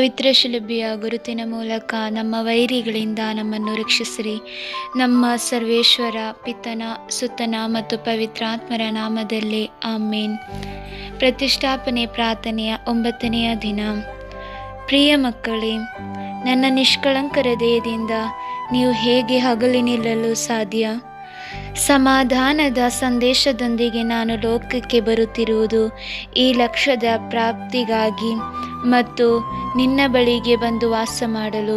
ಪವಿತ್ರ ಶಿಲುಬೆಯ ಗುರುತಿನ ಮೂಲಕ ನಮ್ಮ ವೈರಿಗಳಿಂದ ನಮ್ಮನ್ನು ರಕ್ಷಿಸಿರಿ ನಮ್ಮ ಸರ್ವೇಶ್ವರ ಪಿತನ ಸುತ್ತನ ಮತ್ತು ಪವಿತ್ರಾತ್ಮರ ನಾಮದಲ್ಲಿ ಆಮೇನ್ ಪ್ರತಿಷ್ಠಾಪನೆ ಪ್ರಾರ್ಥನೆಯ ಒಂಬತ್ತನೆಯ ದಿನ ಪ್ರಿಯ ಮಕ್ಕಳೇ ನನ್ನ ನಿಷ್ಕಳಂಕ ಹೃದಯದಿಂದ ನೀವು ಹೇಗೆ ಹಗಲಿ ನಿಲ್ಲಲು ಸಾಧ್ಯ ಸಮಾಧಾನದ ಸಂದೇಶದೊಂದಿಗೆ ನಾನು ಲೋಕಕ್ಕೆ ಬರುತ್ತಿರುವುದು ಈ ಲಕ್ಷ್ಯದ ಪ್ರಾಪ್ತಿಗಾಗಿ ಮತ್ತು ನಿನ್ನ ಬಳಿಗೆ ಬಂದು ವಾಸ ಮಾಡಲು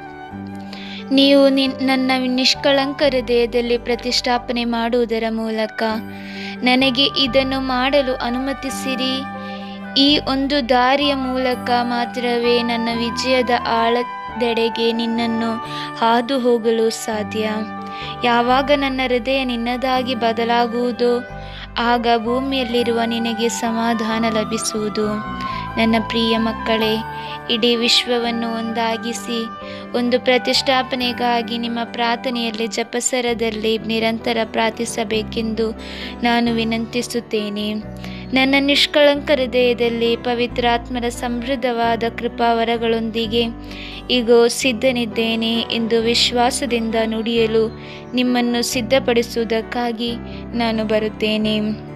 ನೀವು ನಿನ್ ನನ್ನ ನಿಷ್ಕಳಂಕ ಹೃದಯದಲ್ಲಿ ಪ್ರತಿಷ್ಠಾಪನೆ ಮಾಡುವುದರ ಮೂಲಕ ನನಗೆ ಇದನ್ನು ಮಾಡಲು ಅನುಮತಿಸಿರಿ ಈ ಒಂದು ದಾರಿಯ ಮೂಲಕ ಮಾತ್ರವೇ ನನ್ನ ವಿಜಯದ ಆಳದೆಡೆಗೆ ನಿನ್ನನ್ನು ಹಾದು ಹೋಗಲು ಸಾಧ್ಯ ಯಾವಾಗ ನನ್ನ ಹೃದಯ ನಿನ್ನದಾಗಿ ಬದಲಾಗುವುದೋ ಆಗ ಭೂಮಿಯಲ್ಲಿರುವ ನಿನಗೆ ಸಮಾಧಾನ ಲಭಿಸುವುದು ನನ್ನ ಪ್ರಿಯ ಮಕ್ಕಳೇ ಇಡೀ ವಿಶ್ವವನ್ನು ಒಂದಾಗಿಸಿ ಒಂದು ಪ್ರತಿಷ್ಠಾಪನೆಗಾಗಿ ನಿಮ್ಮ ಪ್ರಾರ್ಥನೆಯಲ್ಲಿ ಜಪಸರದಲ್ಲಿ ನಿರಂತರ ಪ್ರಾರ್ಥಿಸಬೇಕೆಂದು ನಾನು ವಿನಂತಿಸುತ್ತೇನೆ ನನ್ನ ನಿಷ್ಕಳಂಕ ಹೃದಯದಲ್ಲಿ ಪವಿತ್ರಾತ್ಮರ ಸಮೃದ್ಧವಾದ ಕೃಪಾವರಗಳೊಂದಿಗೆ ಈಗೋ ಸಿದ್ಧನಿದ್ದೇನೆ ಎಂದು ವಿಶ್ವಾಸದಿಂದ ನುಡಿಯಲು ನಿಮ್ಮನ್ನು ಸಿದ್ಧಪಡಿಸುವುದಕ್ಕಾಗಿ ನಾನು ಬರುತ್ತೇನೆ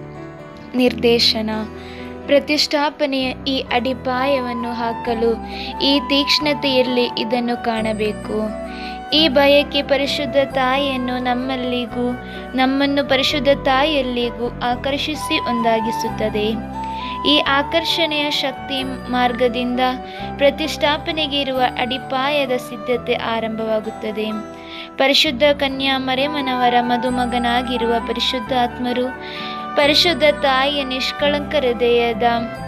ನಿರ್ದೇಶನ ಪ್ರತಿಷ್ಠಾಪನೆಯ ಈ ಅಡಿಪಾಯವನ್ನು ಹಾಕಲು ಈ ತೀಕ್ಷ್ಣತೆಯಲ್ಲಿ ಇದನ್ನು ಕಾಣಬೇಕು ಈ ಬಯಕೆ ಪರಿಶುದ್ಧ ತಾಯಿಯನ್ನು ನಮ್ಮಲ್ಲಿಗೂ ನಮ್ಮನ್ನು ಪರಿಶುದ್ಧ ತಾಯಿಯಲ್ಲಿಗೂ ಆಕರ್ಷಿಸಿ ಒಂದಾಗಿಸುತ್ತದೆ ಈ ಆಕರ್ಷಣೆಯ ಶಕ್ತಿ ಮಾರ್ಗದಿಂದ ಪ್ರತಿಷ್ಠಾಪನೆಗೆ ಇರುವ ಅಡಿಪಾಯದ ಸಿದ್ಧತೆ ಆರಂಭವಾಗುತ್ತದೆ ಪರಿಶುದ್ಧ ಕನ್ಯಾ ಮರೆಮನವರ ಮದುಮಗನಾಗಿರುವ ಪರಿಶುದ್ಧಾತ್ಮರು ಪರಿಶುದ್ಧ ತಾಯಿಯ ನಿಷ್ಕಳಂಕ ಹೃದಯದ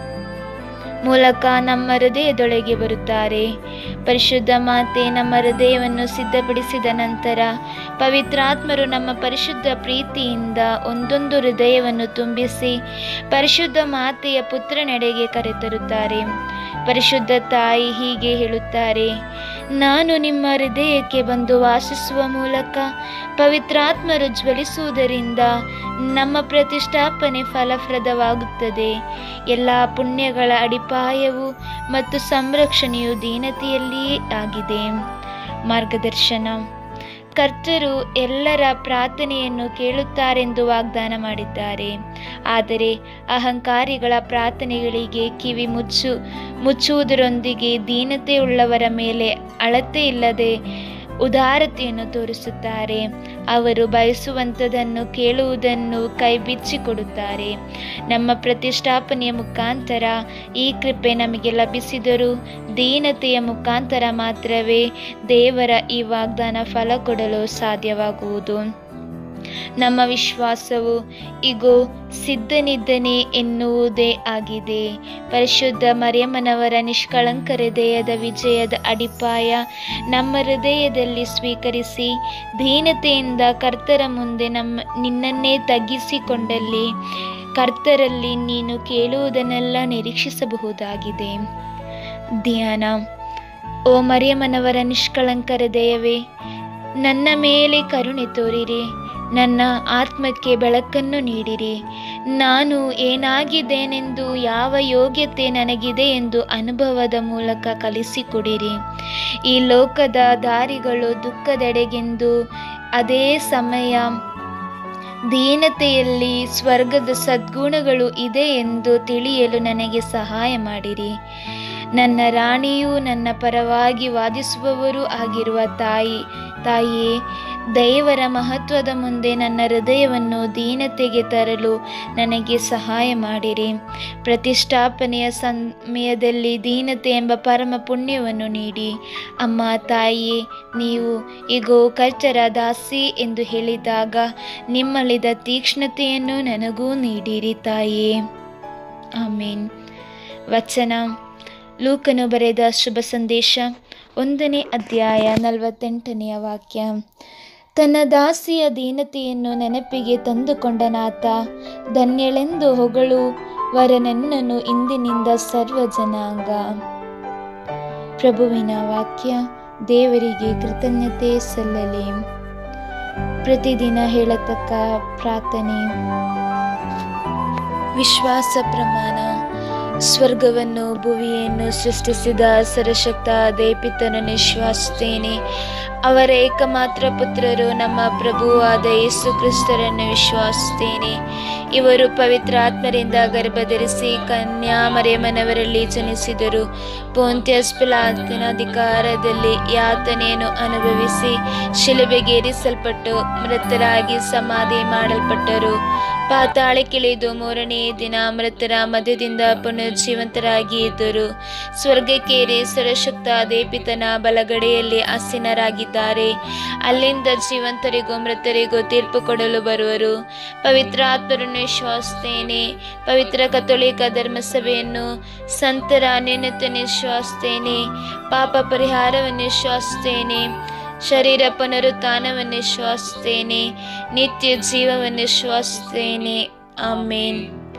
ಮೂಲಕ ನಮ್ಮ ಹೃದಯದೊಳಗೆ ಬರುತ್ತಾರೆ ಪರಿಶುದ್ಧ ಮಾತೆ ನಮ್ಮ ಹೃದಯವನ್ನು ಸಿದ್ಧಪಡಿಸಿದ ನಂತರ ಪವಿತ್ರಾತ್ಮರು ನಮ್ಮ ಪರಿಶುದ್ಧ ಪ್ರೀತಿಯಿಂದ ಒಂದೊಂದು ಹೃದಯವನ್ನು ತುಂಬಿಸಿ ಪರಿಶುದ್ಧ ಮಾತೆಯ ಪುತ್ರನೆಡೆಗೆ ಕರೆತರುತ್ತಾರೆ ಪರಿಶುದ್ಧ ತಾಯಿ ಹೀಗೆ ಹೇಳುತ್ತಾರೆ ನಾನು ನಿಮ್ಮ ಹೃದಯಕ್ಕೆ ಬಂದು ವಾಸಿಸುವ ಮೂಲಕ ಪವಿತ್ರಾತ್ಮರು ಜ್ವಲಿಸುವುದರಿಂದ ನಮ್ಮ ಪ್ರತಿಷ್ಠಾಪನೆ ಫಲಪ್ರದವಾಗುತ್ತದೆ ಎಲ್ಲ ಪುಣ್ಯಗಳ ಅಡಿಪಾಯವು ಮತ್ತು ಸಂರಕ್ಷಣೆಯು ದೀನತೆಯಲ್ಲಿಯೇ ಆಗಿದೆ ಮಾರ್ಗದರ್ಶನ ಕರ್ತರು ಎಲ್ಲರ ಪ್ರಾರ್ಥನೆಯನ್ನು ಕೇಳುತ್ತಾರೆಂದು ವಾಗ್ದಾನ ಮಾಡಿದ್ದಾರೆ ಆದರೆ ಅಹಂಕಾರಿಗಳ ಪ್ರಾರ್ಥನೆಗಳಿಗೆ ಕಿವಿ ಮುಚ್ಚು ಮುಚ್ಚುವುದರೊಂದಿಗೆ ದೀನತೆಯುಳ್ಳವರ ಮೇಲೆ ಅಳತೆ ಇಲ್ಲದೆ ಉದಾರತೆಯನ್ನು ತೋರಿಸುತ್ತಾರೆ ಅವರು ಬಯಸುವಂಥದನ್ನು ಕೇಳುವುದನ್ನು ಕೈಬಿಚ್ಚಿಕೊಡುತ್ತಾರೆ ನಮ್ಮ ಪ್ರತಿಷ್ಠಾಪನೆಯ ಮುಖಾಂತರ ಈ ಕೃಪೆ ನಮಗೆ ಲಭಿಸಿದರೂ ದೀನತೆಯ ಮುಖಾಂತರ ಮಾತ್ರವೇ ದೇವರ ಈ ವಾಗ್ದಾನ ಫಲ ಕೊಡಲು ಸಾಧ್ಯವಾಗುವುದು ನಮ್ಮ ವಿಶ್ವಾಸವು ಇಗೋ ಸಿದ್ಧನಿದ್ದನೆ ಎನ್ನುವುದೇ ಆಗಿದೆ ಪರಿಶುದ್ಧ ಮರಿಯಮ್ಮನವರ ನಿಷ್ಕಳಂಕ ಹೃದಯದ ವಿಜಯದ ಅಡಿಪಾಯ ನಮ್ಮ ಹೃದಯದಲ್ಲಿ ಸ್ವೀಕರಿಸಿ ದೀನತೆಯಿಂದ ಕರ್ತರ ಮುಂದೆ ನಮ್ಮ ನಿನ್ನನ್ನೇ ತಗ್ಗಿಸಿಕೊಂಡಲ್ಲಿ ಕರ್ತರಲ್ಲಿ ನೀನು ಕೇಳುವುದನ್ನೆಲ್ಲ ನಿರೀಕ್ಷಿಸಬಹುದಾಗಿದೆ ಧ್ಯಾನ ಓ ಮರಿಯಮ್ಮನವರ ನಿಷ್ಕಳಂಕ ಹೃದಯವೇ ನನ್ನ ಮೇಲೆ ಕರುಣೆ ತೋರಿರಿ ನನ್ನ ಆತ್ಮಕ್ಕೆ ಬೆಳಕನ್ನು ನೀಡಿರಿ ನಾನು ಏನಾಗಿದ್ದೇನೆಂದು ಯಾವ ಯೋಗ್ಯತೆ ನನಗಿದೆ ಎಂದು ಅನುಭವದ ಮೂಲಕ ಕಲಿಸಿಕೊಡಿರಿ ಈ ಲೋಕದ ದಾರಿಗಳು ದುಃಖದೆಡೆಗೆಂದು ಅದೇ ಸಮಯ ದೀನತೆಯಲ್ಲಿ ಸ್ವರ್ಗದ ಸದ್ಗುಣಗಳು ಇದೆ ಎಂದು ತಿಳಿಯಲು ನನಗೆ ಸಹಾಯ ಮಾಡಿರಿ ನನ್ನ ರಾಣಿಯೂ ನನ್ನ ಪರವಾಗಿ ವಾದಿಸುವವರೂ ಆಗಿರುವ ತಾಯಿ ತಾಯಿಯೇ ದೇವರ ಮಹತ್ವದ ಮುಂದೆ ನನ್ನ ಹೃದಯವನ್ನು ದೀನತೆಗೆ ತರಲು ನನಗೆ ಸಹಾಯ ಮಾಡಿರಿ ಪ್ರತಿಷ್ಠಾಪನೆಯ ಸಮಯದಲ್ಲಿ ದೀನತೆ ಎಂಬ ಪರಮ ಪುಣ್ಯವನ್ನು ನೀಡಿ ಅಮ್ಮ ತಾಯಿಯೇ ನೀವು ಈಗೋ ಕರ್ಚರ ದಾಸಿ ಎಂದು ಹೇಳಿದಾಗ ನಿಮ್ಮಲ್ಲಿದ್ದ ತೀಕ್ಷ್ಣತೆಯನ್ನು ನನಗೂ ನೀಡಿರಿ ತಾಯಿಯೇ ಆಮೇನ್ ವಚನ ಲೂಕನು ಬರೆದ ಶುಭ ಸಂದೇಶ ಒಂದನೇ ಅಧ್ಯಾಯ ನಲವತ್ತೆಂಟನೆಯ ವಾಕ್ಯ ತನ್ನ ದಾಸಿಯ ದೀನತೆಯನ್ನು ನೆನಪಿಗೆ ತಂದುಕೊಂಡನಾತ ಧನ್ಯಳೆಂದು ಹೊಗಳುವರನೆನ್ನನು ಇಂದಿನಿಂದ ಸರ್ವ ಜನಾಂಗ ಪ್ರಭುವಿನ ವಾಕ್ಯ ದೇವರಿಗೆ ಕೃತಜ್ಞತೆ ಸಲ್ಲಲಿ ಪ್ರತಿದಿನ ಹೇಳತಕ್ಕ ಪ್ರಾರ್ಥನೆ ವಿಶ್ವಾಸ ಪ್ರಮಾಣ ಸ್ವರ್ಗವನ್ನು ಭುವಿಯನ್ನು ಸೃಷ್ಟಿಸಿದ ಸರ್ವಶಕ್ತ ದೇಪಿತನು ವಿಶ್ವಾಸುತ್ತೇನೆ ಅವರ ಏಕಮಾತ್ರ ಪುತ್ರರು ನಮ್ಮ ಪ್ರಭುವಾದ ಯೇಸು ಕ್ರಿಸ್ತರನ್ನು ವಿಶ್ವಾಸುತ್ತೇನೆ ಇವರು ಪವಿತ್ರ ಆತ್ಮರಿಂದ ಗರ್ಭಧರಿಸಿ ಕನ್ಯಾ ಮರೆಮನವರಲ್ಲಿ ಜನಿಸಿದರು ಪೋಂತ್ಯಸ್ ಪಿಲಾತನ ಅಧಿಕಾರದಲ್ಲಿ ಯಾತನೆಯನ್ನು ಅನುಭವಿಸಿ ಶಿಲುಬೆಗೇರಿಸಲ್ಪಟ್ಟು ಮೃತರಾಗಿ ಸಮಾಧಿ ಮಾಡಲ್ಪಟ್ಟರು ಪಾತಾಳಕ್ಕಿಳಿದು ಮೂರನೇ ದಿನ ಮೃತರ ಮಧ್ಯದಿಂದ ಪುನರ್ಜೀವಂತರಾಗಿ ಇದ್ದರು ಸ್ವರ್ಗಕ್ಕೇರಿ ಸರ್ವಶಕ್ತ ದೇಪಿತನ ಬಲಗಡೆಯಲ್ಲಿ ಆಸೀನರಾಗಿದ್ದಾರೆ ಅಲ್ಲಿಂದ ಜೀವಂತರಿಗೂ ಮೃತರಿಗೂ ತೀರ್ಪು ಕೊಡಲು ಬರುವರು ಪವಿತ್ರ ಆತ್ಮರನ್ನು ವಿಶ್ವಾಸಿಸ್ತೇನೆ ಪವಿತ್ರ ಕಥೋಲಿಕ ಧರ್ಮಸಭೆಯನ್ನು ಸಂತರ ಅನ್ಯನತೆ ವಿಶ್ವಾಸಿಸ್ತೇನೆ ಪಾಪ ಪರಿಹಾರವನ್ನು ವಿಶ್ವಾಸಿಸ್ತೇನೆ ಶರೀರ ಪುನರುತ್ಥಾನವನ್ನು ವಿಶ್ವಾಸಿಸ್ತೇನೆ ನಿತ್ಯ ಜೀವವನ್ನು ವಿಶ್ವಾಸಿಸ್ತೇನೆ ಆಮೇನ್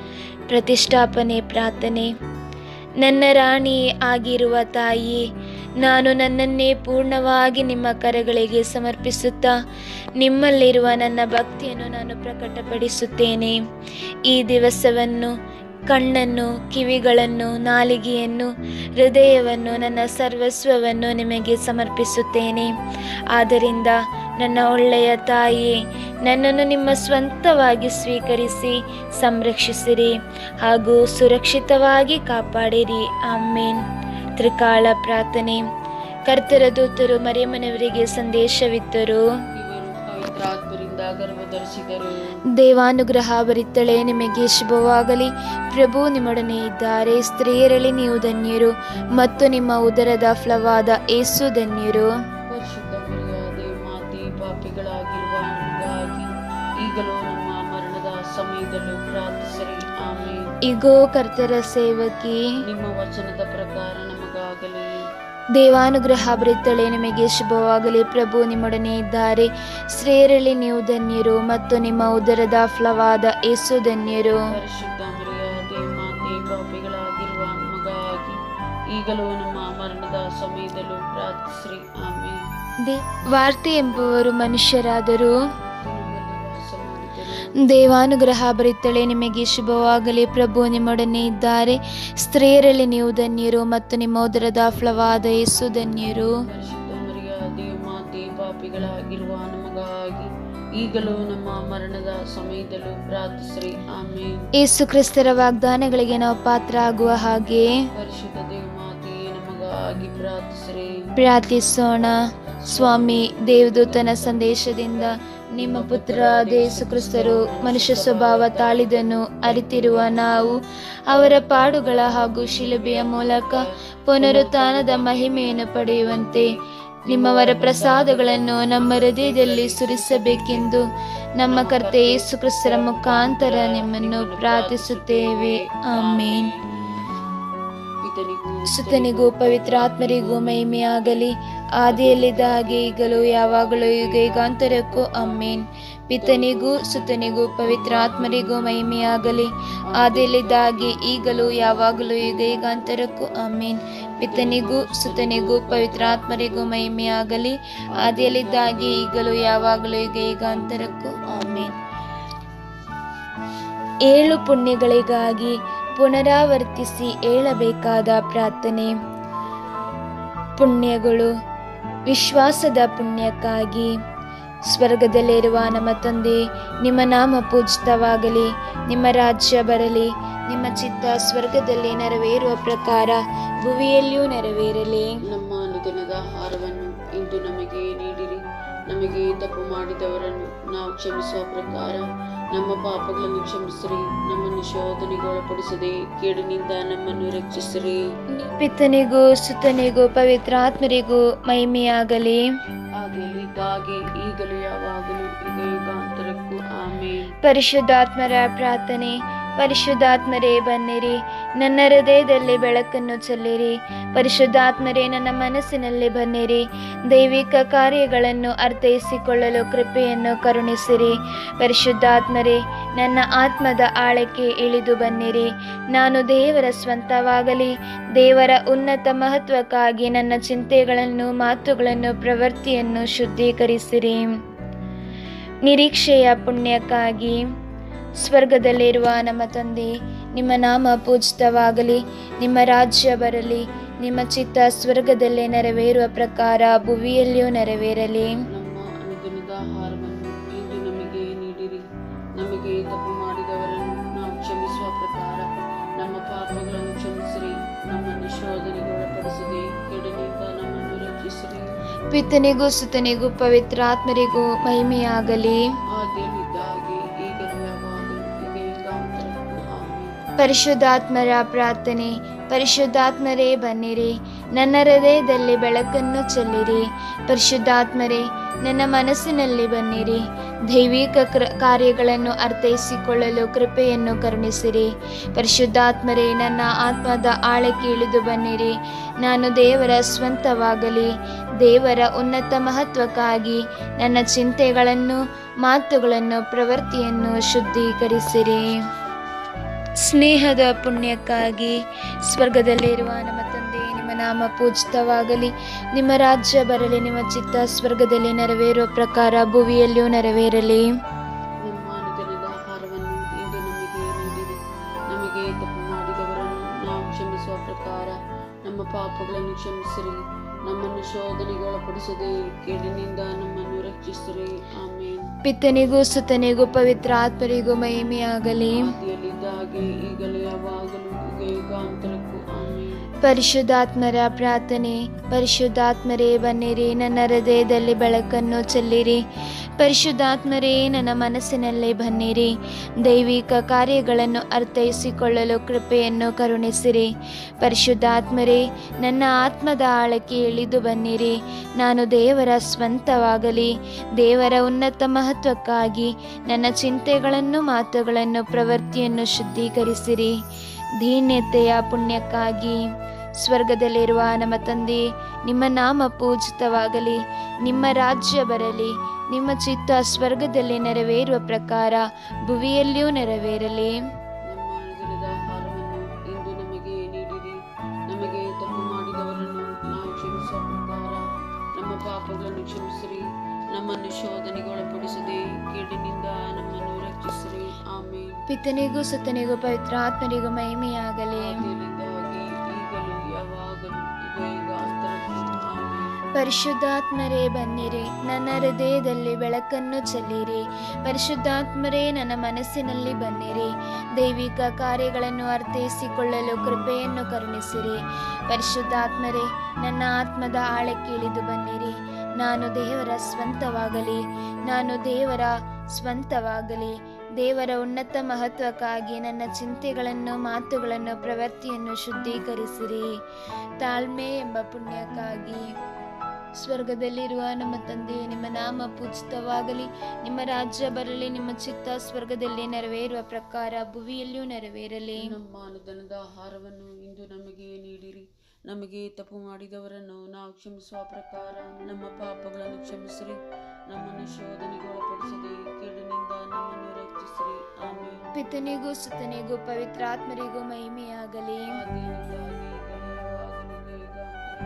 ಪ್ರತಿಷ್ಠಾಪನೆ ಪ್ರಾರ್ಥನೆ ನನ್ನ ರಾಣಿ ಆಗಿರುವ ತಾಯಿ ನಾನು ನನ್ನನ್ನೇ ಪೂರ್ಣವಾಗಿ ನಿಮ್ಮ ಕರೆಗಳಿಗೆ ಸಮರ್ಪಿಸುತ್ತಾ ನಿಮ್ಮಲ್ಲಿರುವ ನನ್ನ ಭಕ್ತಿಯನ್ನು ನಾನು ಪ್ರಕಟಪಡಿಸುತ್ತೇನೆ ಈ ದಿವಸವನ್ನು ಕಣ್ಣನ್ನು ಕಿವಿಗಳನ್ನು ನಾಲಿಗೆಯನ್ನು ಹೃದಯವನ್ನು ನನ್ನ ಸರ್ವಸ್ವವನ್ನು ನಿಮಗೆ ಸಮರ್ಪಿಸುತ್ತೇನೆ ಆದ್ದರಿಂದ ನನ್ನ ಒಳ್ಳೆಯ ತಾಯಿ ನನ್ನನ್ನು ನಿಮ್ಮ ಸ್ವಂತವಾಗಿ ಸ್ವೀಕರಿಸಿ ಸಂರಕ್ಷಿಸಿರಿ ಹಾಗೂ ಸುರಕ್ಷಿತವಾಗಿ ಕಾಪಾಡಿರಿ ಆಮೇನ್ ತ್ರಿಕಾಳ ಪ್ರಾರ್ಥನೆ ಕರ್ತರ ದೂತರು ಮರಿಯಮ್ಮನವರಿಗೆ ಸಂದೇಶವಿತ್ತರು ಇವರು ಪವಿತ್ರಾತ್ಮರಿಂದ ಗರ್ಭಧರಿಸಿದರು ದೇವಾನುಗ್ರಹ ಭರಿತಳೆ ನಿಮಗೆ ಶುಭವಾಗಲಿ ಪ್ರಭು ನಿಮ್ಮೊಡನೆ ಇದ್ದಾರೆ ಸ್ತ್ರೀಯರಲ್ಲಿ ನೀವು ಧನ್ಯರು ಮತ್ತು ನಿಮ್ಮ ಉದರದ ಫಲವಾದ ಏಸು ಧನ್ಯರು ಪರಿಶುದ್ಧ ಮರಿಯಾದೆ ಮಾತೆ ಪಾಪಿಗಳಾಗಿರುವ ನಮಗಾಗಿ ಈಗಲೂ ನಮ್ಮ ಮರಣದ ಸಮಯದಲ್ಲೂ ಪ್ರಾರ್ಥಿಸಿರಿ ಆಮೇಲೆ ಇಗೋ ಕರ್ತರ ಸೇವಕಿ ನಿಮ್ಮ ವಚನದ ಪ್ರಕಾರ ನಮಗಾಗಲಿ ದೇವಾನುಗ್ರಹ ಭರಿತಳೆ ನಿಮಗೆ ಶುಭವಾಗಲಿ ಪ್ರಭು ನಿಮ್ಮೊಡನೆ ಇದ್ದಾರೆ ಸ್ತ್ರೀಯರಲ್ಲಿ ನೀವು ಧನ್ಯರು ಮತ್ತು ನಿಮ್ಮ ಉದರದ ಫಲವಾದ ಏಸು ಧನ್ಯರು ಪರಿಶುದ್ಧ ಮರಿಯಾದೆ ಮಾತೆ ಪಾಪಿಗಳಾಗಿರುವ ನಮಗಾಗಿ ಈಗಲೂ ನಮ್ಮ ಮರಣದ ಸಮಯದಲ್ಲೂ ಪ್ರಾರ್ಥಿಸಿರಿ ಆಮೇಲೆ ದೇ ವಾರ್ತೆ ಎಂಬುವರು ಮನುಷ್ಯರಾದರು ನಮ್ಮಲ್ಲಿ ವಾಸ ಮಾಡಿದರು ದೇವಾನುಗ್ರಹ ಭರಿತಳೆ ನಿಮಗೆ ಶುಭವಾಗಲಿ ಪ್ರಭು ನಿಮ್ಮೊಡನೆ ಇದ್ದಾರೆ ಸ್ತ್ರೀಯರಲ್ಲಿ ನೀವು ಧನ್ಯರು ಮತ್ತು ನಿಮ್ಮ ಉದರದ ಫಲವಾದ ಯೇಸು ಧನ್ಯರು ಪರಿಶುದ್ಧ ಮರಿಯಾದೆ ಮಾತೆ ಪಾಪಿಗಳಾಗಿರುವ ನಮಗಾಗಿ ಈಗಲೂ ನಮ್ಮ ಮರಣದ ಸಮಯದಲ್ಲೂ ಪ್ರಾರ್ಥಿಸಿರಿ ಆಮೇಲೆ ಯೇಸು ಕ್ರಿಸ್ತರ ವಾಗ್ದಾನಗಳಿಗೆ ನಾವು ಪಾತ್ರ ಆಗುವ ಹಾಗೆ ಪರಿಶುದ್ಧ ದೇವಮಾತೆಯೇ ನಮಗಾಗಿ ಪ್ರಾರ್ಥಿಸಿರಿ ಪ್ರಾರ್ಥಿಸೋಣ ಸ್ವಾಮಿ ದೇವದೂತನ ಸಂದೇಶದಿಂದ ನಿಮ್ಮ ಪುತ್ರ ಯೇಸು ಕ್ರಿಸ್ತರು ಮನುಷ್ಯ ಸ್ವಭಾವ ತಾಳಿದನ್ನು ಅರಿತಿರುವ ನಾವು ಅವರ ಪಾಡುಗಳ ಹಾಗೂ ಶಿಲುಬೆಯ ಮೂಲಕ ಪುನರುತ್ಥಾನದ ಮಹಿಮೆಯನ್ನು ಪಡೆಯುವಂತೆ ನಿಮ್ಮವರ ಪ್ರಸಾದಗಳನ್ನು ನಮ್ಮ ಹೃದಯದಲ್ಲಿ ಸುರಿಸಬೇಕೆಂದು ನಮ್ಮ ಕರ್ತೆ ಯೇಸು ಕ್ರಿಸ್ತರ ಮುಖಾಂತರ ನಿಮ್ಮನ್ನು ಪ್ರಾರ್ಥಿಸುತ್ತೇವೆ ಆಮೇನ್ ಪಿತನಿಗೂ ಸುತನಿಗೂ ಪವಿತ್ರಾತ್ಮರಿಗೂ ಮಹಿಮೆಯಾಗಲಿ ಆದಿಯಲ್ಲಿದ್ದ ಹಾಗೆ ಈಗಲೂ ಯಾವಾಗಲೂ ಯುಗ ಯುಗಾಂತರಕ್ಕೂ ಅಮ್ಮೇನ್ ಪಿತನಿಗೂ ಸುತನಿಗೂ ಪವಿತ್ರಾತ್ಮರಿಗೂ ಮಹಿಮೆಯಾಗಲಿ ಆದಿಯಲ್ಲಿದ್ದ ಹಾಗೆ ಈಗಲೂ ಯಾವಾಗಲೂ ಯುಗ ಯುಗಾಂತರಕ್ಕೂ ಅಮ್ಮೇನ್ ಪಿತನಿಗೂ ಸುತನಿಗೂ ಪವಿತ್ರಾತ್ಮರಿಗೂ ಮಹಿಮೆಯಾಗಲಿ ಆದಿಯಲ್ಲಿದ್ದ ಹಾಗೆ ಈಗಲೂ ಯಾವಾಗಲೂ ಯುಗ ಯುಗಾಂತರಕ್ಕೂ ಆಮೇನ್ ಏಳು ಪುಣ್ಯಗಳಿಗಾಗಿ ಪುನರಾವರ್ತಿಸಿ ಹೇಳಬೇಕಾದ ಪ್ರಾರ್ಥನೆ ಪುಣ್ಯಗಳು ವಿಶ್ವಾಸದ ಪುಣ್ಯಕ್ಕಾಗಿ ಸ್ವರ್ಗದಲ್ಲಿರುವ ನಮ್ಮ ತಂದೆ ನಿಮ್ಮ ನಾಮ ಪೂಜಿತವಾಗಲಿ ನಿಮ್ಮ ರಾಜ್ಯ ಬರಲಿ ನಿಮ್ಮ ಚಿತ್ತ ಸ್ವರ್ಗದಲ್ಲಿ ನೆರವೇರುವ ಪ್ರಕಾರ ಭುವಿಯಲ್ಲಿಯೂ ನೆರವೇರಲಿ ನಮ್ಮ ಅನುದಿನದ ಆಹಾರವನ್ನು ಇಂದು ನಮಗೆ ನೀಡಿರಿ ನಮಗೆ ತಪ್ಪು ಮಾಡಿದವರನ್ನು ನಾವು ಕ್ಷಮಿಸುವ ಪ್ರಕಾರ ನಮ್ಮ ಪಾಪಗಳನ್ನು ಕ್ಷಮಿಸಿರಿ ನಮ್ಮನ್ನು ಶೋಧನೆಗೆ ಒಳಪಡಿಸದೆ ಕೇಡಿನಿಂದ ನಮ್ಮನ್ನು ರಕ್ಷಿಸಿರಿ ಪಿತನಿಗೂ ಸುತನಿಗೂ ಪವಿತ್ರಾತ್ಮರಿಗೂ ಮಹಿಮೆಯಾಗಲಿ ಹಾಗೆ ಈಗಲೂ ಯಾವಾಗಲೂ ಈಗ ಯುಗಾಂತರಕ್ಕೂ ಆಮೇಲೆ ಪರಿಶುದ್ಧಾತ್ಮರ ಪ್ರಾರ್ಥನೆ ಪರಿಶುದ್ಧಾತ್ಮರೇ ಬನ್ನಿರಿ ನನ್ನ ಹೃದಯದಲ್ಲಿ ಬೆಳಕನ್ನು ಚೆಲ್ಲಿರಿ ಪರಿಶುದ್ಧಾತ್ಮರೇ ನನ್ನ ಮನಸ್ಸಿನಲ್ಲಿ ಬನ್ನಿರಿ ದೈವಿಕ ಕಾರ್ಯಗಳನ್ನು ಅರ್ಥೈಸಿಕೊಳ್ಳಲು ಕೃಪೆಯನ್ನು ಕರುಣಿಸಿರಿ ಪರಿಶುದ್ಧಾತ್ಮರೇ ನನ್ನ ಆತ್ಮದ ಆಳಕ್ಕೆ ಇಳಿದು ಬನ್ನಿರಿ ನಾನು ದೇವರ ಸ್ವಂತವಾಗಲಿ ದೇವರ ಉನ್ನತ ಮಹತ್ವಕ್ಕಾಗಿ ನನ್ನ ಚಿಂತೆಗಳನ್ನು ಮಾತುಗಳನ್ನು ಪ್ರವೃತ್ತಿಯನ್ನು ಶುದ್ಧೀಕರಿಸಿರಿ ನಿರೀಕ್ಷೆಯ ಪುಣ್ಯಕ್ಕಾಗಿ ಸ್ವರ್ಗದಲ್ಲಿರುವ ನಮ್ಮ ತಂದೆ ನಿಮ್ಮ ನಾಮ ಪೂಜಿತವಾಗಲಿ ನಿಮ್ಮ ರಾಜ್ಯ ಬರಲಿ ನಿಮ್ಮ ಚಿತ್ತ ಸ್ವರ್ಗದಲ್ಲೇ ನೆರವೇರುವ ಪ್ರಕಾರ ಭುವಿಯಲ್ಲಿಯೂ ನೆರವೇರಲಿ ನಮ್ಮ ಅನುದಿನದ ಆಹಾರವನ್ನು ಇಂದು ನಮಗೆ ನೀಡಿರಿ ನಮಗೆ ತಪ್ಪು ಮಾಡಿದವರನ್ನು ನಾವು ಕ್ಷಮಿಸುವ ಪ್ರಕಾರ ನಮ್ಮ ಪಾಪಗಳನ್ನು ಕ್ಷಮಿಸಿರಿ ನಮ್ಮನ್ನು ಶೋಧನೆಗೆ ಒಳಪಡಿಸದೆ ಕೆಡನಿಂದ ನಮ್ಮನ್ನು ರಕ್ಷಿಸಿರಿ ಪಿತನಿಗೂ ಸುತನಿಗೂ ಪವಿತ್ರಾತ್ಮರಿಗೂ ಮಹಿಮೆಯಾಗಲಿ ಆದ್ಯನಿದ್ದ ಹಾಗೆ ಈಗಲೂ ಯಾವಾಗಲೂ ಈಗ ಯುಗಾಂತರಕ್ಕೂ ಆಮೆನ್. ಪರಿಶುದ್ಧಾತ್ಮರ ಪ್ರಾರ್ಥನೆ ಪರಿಶುದ್ಧಾತ್ಮರೇ ಬನ್ನಿರಿ ನನ್ನ ಹೃದಯದಲ್ಲಿ ಬೆಳಕನ್ನು ಚೆಲ್ಲಿರಿ ಪರಿಶುದ್ಧಾತ್ಮರೇ ನನ್ನ ಮನಸ್ಸಿನಲ್ಲಿ ಬನ್ನಿರಿ ದೈವಿಕ ಕ್ರ ಕಾರ್ಯಗಳನ್ನು ಅರ್ಥೈಸಿಕೊಳ್ಳಲು ಕೃಪೆಯನ್ನು ಕರುಣಿಸಿರಿ ಪರಿಶುದ್ಧಾತ್ಮರೇ ನನ್ನ ಆತ್ಮದ ಆಳಕ್ಕೆ ಇಳಿದು ಬನ್ನಿರಿ ನಾನು ದೇವರ ಸ್ವಂತವಾಗಲಿ ದೇವರ ಉನ್ನತ ಮಹತ್ವಕ್ಕಾಗಿ ನನ್ನ ಚಿಂತೆಗಳನ್ನು ಮಾತುಗಳನ್ನು ಪ್ರವೃತ್ತಿಯನ್ನು ಶುದ್ಧೀಕರಿಸಿರಿ ಸ್ನೇಹದ ಪುಣ್ಯಕ್ಕಾಗಿ ಸ್ವರ್ಗದಲ್ಲಿರುವ ನಮ್ಮ ತಂದೆ ನಿಮ್ಮ ನಾಮ ಪೂಜಿತವಾಗಲಿ ನಿಮ್ಮ ರಾಜ್ಯ ಬರಲಿ ನಿಮ್ಮ ಚಿತ್ತ ಸ್ವರ್ಗದಲ್ಲಿ ನೆರವೇರುವ ಪ್ರಕಾರ ಭುವಿಯಲ್ಲಿಯೂ ನೆರವೇರಲಿ ನಮ್ಮ ಅನುದಿನದ ಆಹಾರವನ್ನು ಇಂದು ನಮಗೆ ನೀಡಿರಿ ನಮಗೆ ತಪ್ಪು ಮಾಡಿದವರನ್ನು ನಾವು ಕ್ಷಮಿಸುವ ಪ್ರಕಾರ ನಮ್ಮ ಪಾಪಗಳನ್ನು ಕ್ಷಮಿಸಿರಿ ನಮ್ಮನ್ನು ಶೋಧನೆಗೆ ಒಳಪಡಿಸದೆ ಕೇಳಿನಿಂದ ನಮ್ಮನ್ನು ರಕ್ಷಿಸಿರಿ ಆಮೇನ್ ಪಿತನಿಗೂ ಸುತನಿಗೂ ಪವಿತ್ರ ಆತ್ಮರಿಗೂ ಮಹಿಮೆಯಾಗಲಿ ಆದಿಯಲ್ಲಿದ್ದ ಹಾಗೆ ಈಗಲೂ ಯಾವಾಗಲೂ ಈಗ ಯುಗಾಂತರಕ್ಕೂ ಆಮೇನ್ ಪರಿಶುದ್ಧಾತ್ಮರ ಪ್ರಾರ್ಥನೆ ಪರಿಶುದ್ಧಾತ್ಮರೇ ಬನ್ನಿರಿ ನನ್ನ ಹೃದಯದಲ್ಲಿ ಬೆಳಕನ್ನು ಚೆಲ್ಲಿರಿ ಪರಿಶುದ್ಧಾತ್ಮರೇ ನನ್ನ ಮನಸ್ಸಿನಲ್ಲಿ ಬನ್ನಿರಿ ದೈವಿಕ ಕಾರ್ಯಗಳನ್ನು ಅರ್ಥೈಸಿಕೊಳ್ಳಲು ಕೃಪೆಯನ್ನು ಕರುಣಿಸಿರಿ ಪರಿಶುದ್ಧಾತ್ಮರೇ ನನ್ನ ಆತ್ಮದ ಆಳಕ್ಕೆ ಇಳಿದು ಬನ್ನಿರಿ ನಾನು ದೇವರ ಸ್ವಂತವಾಗಲಿ ದೇವರ ಉನ್ನತ ಮಹತ್ವಕ್ಕಾಗಿ ನನ್ನ ಚಿಂತೆಗಳನ್ನು ಮಾತುಗಳನ್ನು ಪ್ರವೃತ್ತಿಯನ್ನು ಶುದ್ಧೀಕರಿಸಿರಿ ದೀನ್ಯತೆಯ ಪುಣ್ಯಕ್ಕಾಗಿ ಸ್ವರ್ಗದಲ್ಲಿರುವ ನಮ್ಮ ತಂದೆ ನಿಮ್ಮ ನಾಮ ಪೂಜಿತವಾಗಲಿ ನಿಮ್ಮ ರಾಜ್ಯ ಬರಲಿ ನಿಮ್ಮ ಚಿತ್ತ ಸ್ವರ್ಗದಲ್ಲಿ ನೆರವೇರುವ ಪ್ರಕಾರ ಭುವಿಯಲ್ಲಿಯೂ ನೆರವೇರಲಿ ನಮ್ಮ ಅನುದಿನದ ಆಹಾರವನ್ನು ಇಂದು ನಮಗೆ ನೀಡಿರಿ ನಮಗೆ ತಪ್ಪು ಮಾಡಿದವರನ್ನು ನಾವು ಕ್ಷಮಿಸುವ ಪ್ರಕಾರ ನಮ್ಮ ಪಾಪಗಳನ್ನು ಕ್ಷಮಿಸಿರಿ ನಮ್ಮನ್ನು ಶೋಧನೆಗೆ ಒಳಪಡಿಸದೆ ಕೇಡಿನಿಂದ ನಮ್ಮನ್ನು ರಕ್ಷಿಸಿರಿ ಆಮೇಲೆ ಪಿತನಿಗೂ ಸುತನಿಗೂ ಪವಿತ್ರ ಆತ್ಮರಿಗೂ ಮಹಿಮೆಯಾಗಲಿ ಆದಿಯಲ್ಲಿದ್ದ ಹಾಗೆ ಈಗಲೂ ಯಾವಾಗಲೂ ಈಗ ಈಗ ಅಂತರಕ್ಕೂ ಆಮೇಲೆ ಪರಿಶುದ್ಧಾತ್ಮರೇ ಬನ್ನಿರಿ ನನ್ನ ಹೃದಯದಲ್ಲಿ ಬೆಳಕನ್ನು ಚೆಲ್ಲಿರಿ ಪರಿಶುದ್ಧಾತ್ಮರೇ ನನ್ನ ಮನಸ್ಸಿನಲ್ಲಿ ಬನ್ನಿರಿ ದೈವಿಕ ಕಾರ್ಯಗಳನ್ನು ಅರ್ಥೈಸಿಕೊಳ್ಳಲು ಕೃಪೆಯನ್ನು ಕರುಣಿಸಿರಿ ಪರಿಶುದ್ಧಾತ್ಮರೇ ನನ್ನ ಆತ್ಮದ ಆಳಕ್ಕೆ ಇಳಿದು ಬನ್ನಿರಿ ನಾನು ದೇವರ ಸ್ವಂತವಾಗಲಿ ನಾನು ದೇವರ ಸ್ವಂತವಾಗಲಿ ದೇವರ ಉನ್ನತ ಮಹತ್ವಕ್ಕಾಗಿ ನನ್ನ ಚಿಂತೆಗಳನ್ನು ಮಾತುಗಳನ್ನು ಪ್ರವೃತ್ತಿಯನ್ನು ಶುದ್ಧೀಕರಿಸಿರಿ ತಾಳ್ಮೆ ಎಂಬ ಪುಣ್ಯಕ್ಕಾಗಿ ಸ್ವರ್ಗದಲ್ಲಿರುವ ನಮ್ಮ ತಂದೆ ನಿಮ್ಮ ನಾಮ ಪೂಜಿತವಾಗಲಿ ನಿಮ್ಮ ರಾಜ್ಯ ಬರಲಿ ನಿಮ್ಮ ಚಿತ್ತ ಸ್ವರ್ಗದಲ್ಲಿ ನೆರವೇರುವ ಪ್ರಕಾರ ಭುವಿಯಲ್ಲಿಯೂ ನೆರವೇರಲಿ ನಮ್ಮ ಅನುದಾನದ ಆಹಾರವನ್ನು ಇಂದು ನಮಗೆ ನೀಡಿರಿ ನಮಗೆ ತಪ್ಪು ಮಾಡಿದವರನ್ನು ನಾವು ಕ್ಷಮಿಸುವ ಪ್ರಕಾರ ನಮ್ಮ ಪಾಪಗಳನ್ನು ಕ್ಷಮಿಸಿರಿ ನಮ್ಮನ್ನು ಶೋಧನೆಗೆ ಒಳಪಡಿಸದೆ ಕೇಡಿನಿಂದ ನಮ್ಮನ್ನು ರಕ್ಷಿಸಿರಿ ಆಮೇಲೆ ಪಿತನಿಗೂ ಸುತನಿಗೂ ಪವಿತ್ರಾತ್ಮರಿಗೂ ಮಹಿಮೆಯಾಗಲಿ ಆದಿಯಲ್ಲಿದ್ದ ಹಾಗೆ ಈಗಲೂ ಯಾವಾಗಲೂ ಈಗ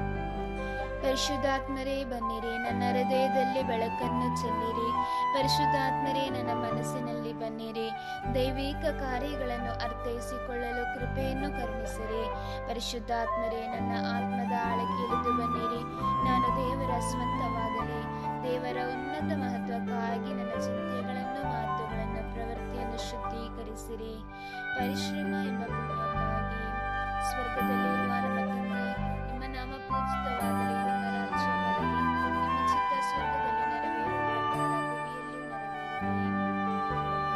ಪರಿಶುದ್ಧಾತ್ಮರೇ ಬನ್ನಿರಿ ನನ್ನ ಹೃದಯದಲ್ಲಿ ಬೆಳಕನ್ನು ಚೆಲ್ಲಿರಿ ಪರಿಶುದ್ಧಾತ್ಮರೇ ನನ್ನ ಮನಸ್ಸಿನಲ್ಲಿ ಬನ್ನಿರಿ ದೈವಿಕ ಕಾರ್ಯಗಳನ್ನು ಅರ್ಥೈಸಿಕೊಳ್ಳಲು ಕೃಪೆಯನ್ನು ಕರುಣಿಸಿರಿ ಪರಿಶುದ್ಧಾತ್ಮರೇ ನನ್ನ ಆತ್ಮದ ಆಳಕ್ಕೆ ಇಳಿದು ಬನ್ನಿರಿ ನಾನು ದೇವರ ಸ್ವಂತವಾಗಲಿ ದೇವರ ಉನ್ನತ ಮಹತ್ವಕ್ಕಾಗಿ ನನ್ನ ಚಿಂತೆಗಳನ್ನು ಮಾತುಗಳನ್ನು ಪ್ರವೃತ್ತಿಯನ್ನು ಶುದ್ಧೀಕರಿಸಿರಿ ಪರಿಶ್ರಮ ಎಂಬ ಪುಣ್ಯಕ್ಕಾಗಿ ಸ್ವರ್ಗದಲ್ಲಿರುವ ನಮ್ಮ ತಂದೆ ನಿಮ್ಮ ನಾಮ ಪೂಜಿತವಾಗಲಿ ನಿಮ್ಮ ರಾಜ್ಯ ಬರಲಿ ನಿಮ್ಮ ಚಿತ್ತ ಸ್ವರ್ಗದಲ್ಲಿ ನೆರವೇರುವ ಪ್ರಕಾರ ಭೂಮಿಯಲ್ಲಿಯೂ ನೆರವೇರಲಿ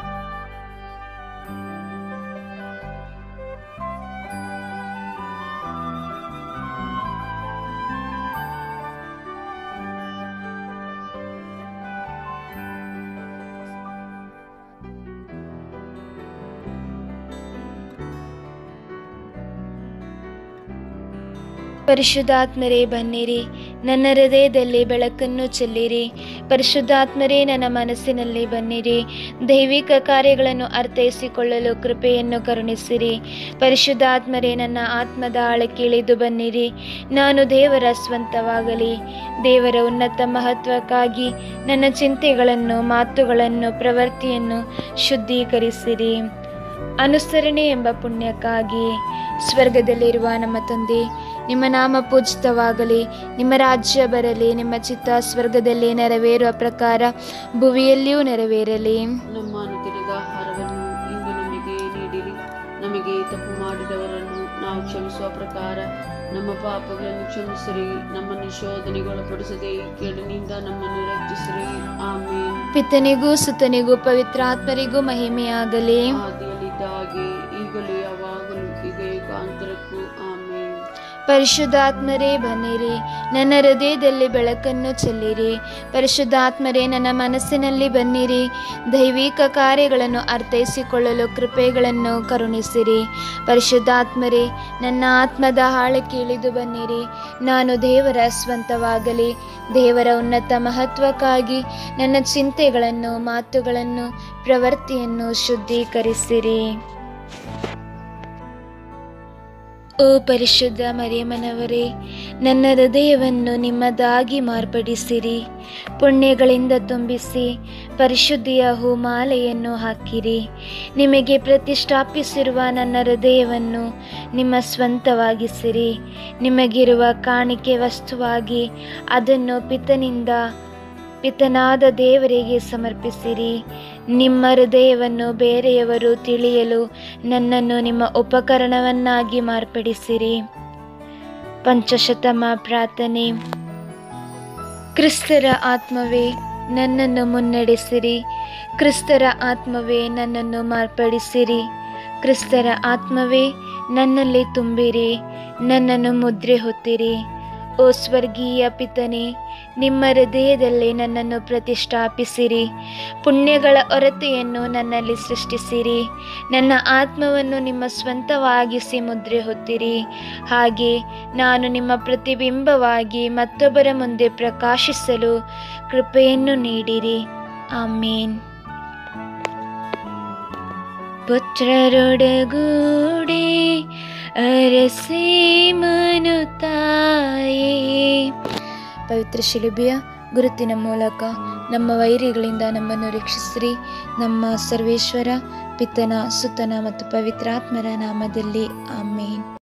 ಪರಿಶುದ್ಧಾತ್ಮರೇ ಬನ್ನಿರಿ ನನ್ನ ಹೃದಯದಲ್ಲಿ ಬೆಳಕನ್ನು ಚೆಲ್ಲಿರಿ ಪರಿಶುದ್ಧಾತ್ಮರೇ ನನ್ನ ಮನಸ್ಸಿನಲ್ಲಿ ಬನ್ನಿರಿ ದೈವಿಕ ಕಾರ್ಯಗಳನ್ನು ಅರ್ಥೈಸಿಕೊಳ್ಳಲು ಕೃಪೆಯನ್ನು ಕರುಣಿಸಿರಿ ಪರಿಶುದ್ಧಾತ್ಮರೇ ನನ್ನ ಆತ್ಮದ ಆಳಕ್ಕೆ ಇಳಿದು ಬನ್ನಿರಿ ನಾನು ದೇವರ ಸ್ವಂತವಾಗಲಿ ದೇವರ ಉನ್ನತ ಮಹತ್ವಕ್ಕಾಗಿ ನನ್ನ ಚಿಂತೆಗಳನ್ನು ಮಾತುಗಳನ್ನು ಪ್ರವೃತ್ತಿಯನ್ನು ಶುದ್ಧೀಕರಿಸಿರಿ ಅನುಸರಣೆ ಎಂಬ ಪುಣ್ಯಕ್ಕಾಗಿ ಸ್ವರ್ಗದಲ್ಲಿರುವ ನಮ್ಮ ತಂದೆ ನಿಮ್ಮ ನಾಮ ಪೂಜಿತವಾಗಲಿ ನಿಮ್ಮ ರಾಜ್ಯ ಬರಲಿ ನಿಮ್ಮ ಚಿತ್ತ ಸ್ವರ್ಗದಲ್ಲಿ ನೆರವೇರುವ ಪ್ರಕಾರ ಭುವಿಯಲ್ಲಿಯೂ ನೆರವೇರಲಿ ನಮ್ಮ ಅನುದಿನದ ಆಹಾರವನ್ನು ಇಂದು ನಮಗೆ ನೀಡಿರಿ ನಮಗೆ ತಪ್ಪು ಮಾಡಿದವರನ್ನು ನಾವು ಕ್ಷಮಿಸುವ ಪ್ರಕಾರ ನಮ್ಮ ಪಾಪಗಳನ್ನು ಕ್ಷಮಿಸಿರಿ ನಮ್ಮನ್ನು ಶೋಧನೆಗೊಳಪಡಿಸದೆ ಕೇಳಿನಿಂದ ನಮ್ಮನ್ನು ರಕ್ಷಿಸಿರಿ ಆಮೇನ್ ಪಿತನಿಗೂ ಸುತನಿಗೂ ಪವಿತ್ರಾತ್ಮರಿಗೂ ಮಹಿಮೆಯಾಗಲಿ ಆದಿಯಲ್ಲಿದ್ದ ಹಾಗೆ ಈಗಲೂ ಯಾವಾಗಲೂ ಈಗ ಏಕಾಂತರಕ್ಕೂ ಆಮೇನ್ ಪರಿಶುದ್ಧಾತ್ಮರೇ ಬನ್ನಿರಿ ನನ್ನ ಹೃದಯದಲ್ಲಿ ಬೆಳಕನ್ನು ಚೆಲ್ಲಿರಿ ಪರಿಶುದ್ಧಾತ್ಮರೇ ನನ್ನ ಮನಸ್ಸಿನಲ್ಲಿ ಬನ್ನಿರಿ ದೈವಿಕ ಕಾರ್ಯಗಳನ್ನು ಅರ್ಥೈಸಿಕೊಳ್ಳಲು ಕೃಪೆಗಳನ್ನು ಕರುಣಿಸಿರಿ ಪರಿಶುದ್ಧಾತ್ಮರೇ ನನ್ನ ಆತ್ಮದ ಆಳಕ್ಕೆ ಇಳಿದು ಬನ್ನಿರಿ ನಾನು ದೇವರ ಸ್ವಂತವಾಗಲಿ ದೇವರ ಉನ್ನತ ಮಹತ್ವಕ್ಕಾಗಿ ನನ್ನ ಚಿಂತೆಗಳನ್ನು ಮಾತುಗಳನ್ನು ಪ್ರವೃತ್ತಿಯನ್ನು ಶುದ್ಧೀಕರಿಸಿರಿ ಓ ಪರಿಶುದ್ಧ ಮರಿಯಮ್ಮನವರೇ ನನ್ನ ಹೃದಯವನ್ನು ನಿಮ್ಮದಾಗಿ ಮಾರ್ಪಡಿಸಿರಿ ಪುಣ್ಯಗಳಿಂದ ತುಂಬಿಸಿ ಪರಿಶುದ್ಧಿಯ ಹೂಮಾಲೆಯನ್ನು ಹಾಕಿರಿ ನಿಮಗೆ ಪ್ರತಿಷ್ಠಾಪಿಸಿರುವ ನನ್ನ ಹೃದಯವನ್ನು ನಿಮ್ಮ ಸ್ವಂತವಾಗಿಸಿರಿ ನಿಮಗಿರುವ ಕಾಣಿಕೆ ವಸ್ತುವಾಗಿ ಅದನ್ನು ಪಿತನಿಂದ ಪಿತನಾದ ದೇವರಿಗೆ ಸಮರ್ಪಿಸಿರಿ ನಿಮ್ಮ ಹೃದಯವನ್ನು ಬೇರೆಯವರು ತಿಳಿಯಲು ನನ್ನನ್ನು ನಿಮ್ಮ ಉಪಕರಣವನ್ನಾಗಿ ಮಾರ್ಪಡಿಸಿರಿ ಪಂಚಶತಮ ಪ್ರಾರ್ಥನೆ ಕ್ರಿಸ್ತರ ಆತ್ಮವೇ ನನ್ನನ್ನು ಮುನ್ನಡೆಸಿರಿ ಕ್ರಿಸ್ತರ ಆತ್ಮವೇ ನನ್ನನ್ನು ಮಾರ್ಪಡಿಸಿರಿ ಕ್ರಿಸ್ತರ ಆತ್ಮವೇ ನನ್ನಲ್ಲಿ ತುಂಬಿರಿ ನನ್ನನ್ನು ಮುದ್ರೆ ಹೊತ್ತಿರಿ ಓ ಸ್ವರ್ಗೀಯ ಪಿತನೆ ನಿಮ್ಮ ಹೃದಯದಲ್ಲಿ ನನ್ನನ್ನು ಪ್ರತಿಷ್ಠಾಪಿಸಿರಿ ಪುಣ್ಯಗಳ ಹೊರತೆಯನ್ನು ನನ್ನಲ್ಲಿ ಸೃಷ್ಟಿಸಿರಿ ನನ್ನ ಆತ್ಮವನ್ನು ನಿಮ್ಮ ಸ್ವಂತವಾಗಿಸಿ ಮುದ್ರೆ ಹೊತ್ತಿರಿ ಹಾಗೆ ನಾನು ನಿಮ್ಮ ಪ್ರತಿಬಿಂಬವಾಗಿ ಮತ್ತೊಬ್ಬರ ಮುಂದೆ ಪ್ರಕಾಶಿಸಲು ಕೃಪೆಯನ್ನು ನೀಡಿರಿ ಆಮೇನ್ ಪುತ್ರರೊಡಗೂಡಿ ಅರಸಿ ಮನು ತಾಯೇ ಪವಿತ್ರ ಶಿಲುಬೆಯ ಗುರುತಿನ ಮೂಲಕ ನಮ್ಮ ವೈರಿಗಳಿಂದ ನಮ್ಮನ್ನು ರಕ್ಷಿಸಿರಿ ನಮ್ಮ ಸರ್ವೇಶ್ವರ ಪಿತನ ಸುತನ ಮತ್ತು ಪವಿತ್ರಾತ್ಮರ ನಾಮದಲ್ಲಿ ಆಮೇನ್